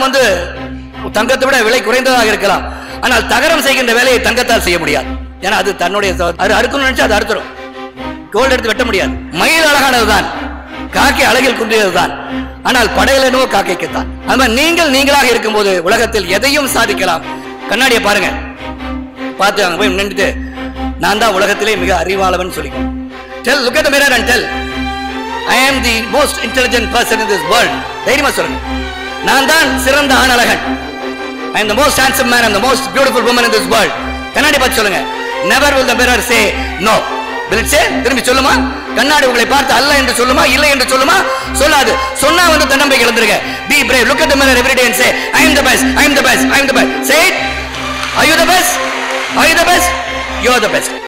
வந்து தங்கத்தை விட விலை குறைந்ததாக இருக்கலாம் ஆனால் தகரம் செய்கின்ற வேலையை தங்கத்தால் செய்ய முடியாது ஏன்னா அது தன்னுடைய அது அறுக்கணும்னு நினைச்சா அது அறுத்துரும் கோல்டு எடுத்து வெட்ட முடியாது மயில் அழகானதுதான் காக்கை அழகில் குன்றியதுதான் ஆனால் படையலனோ காக்கைக்குத்தான் அது மாதிரி நீங்கள் நீங்களாக இருக்கும்போது உலகத்தில் எதையும் சாதிக்கலாம் கண்ணாடியை பாருங்க பார்த்து அங்க போய் நின்றுட்டு நான் தான் உலகத்திலே மிக அறிவாளவன் சொல்லிக்கோ tell look at mirror and tell I am the most intelligent person in this world தைரியமா சொல்லுங்க நான் தான் சிறந்த ஆணழகன் ஐ am the most handsome man and the most beautiful woman in this world கண்ணாடி பார்த்து சொல்லுங்க never will the mirror say no will it say திரும்பி சொல்லுமா கண்ணாடி உங்களை பார்த்து அல்ல என்று சொல்லுமா இல்லை என்று சொல்லுமா சொல்லாது சொன்னா வந்து தன்னம்பிக்கை இழந்துருங்க be brave look at the mirror every day and say i am the best i am the best i am the best say it are you the best are you the best you are the best